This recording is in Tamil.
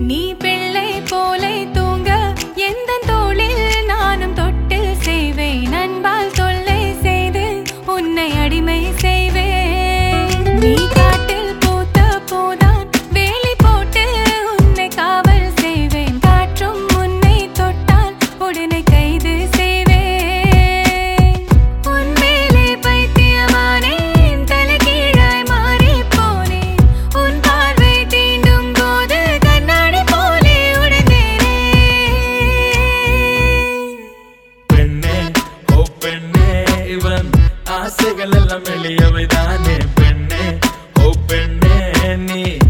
நீ பிள்ளை போலை தூங்க எந்த தோளில் நானும் தொட்டு செய்வேன் அன்பால் தொல்லை செய்து உன்னை அடிமை செய்வேன் நீ காட்டில் பூத்த போதான் வேலி போட்டு உன்னை காவல் செய்வேன் காற்றும் உன்னை தொட்டால் உடனே கைது செய்வேன் உன் மேலே பைத்தியமானேன் தலைகீழாய் மாறிப் போனேன் உன் பார்வை தீண்டும் போது கண்ணாடி போலே உடைந்தேனே பெண்ணே ஓ பெண்ணே இவன் ஆசைகள் எல்லாம் எளியவைதானே பெண்ணே ஓ பெண்ணே நீ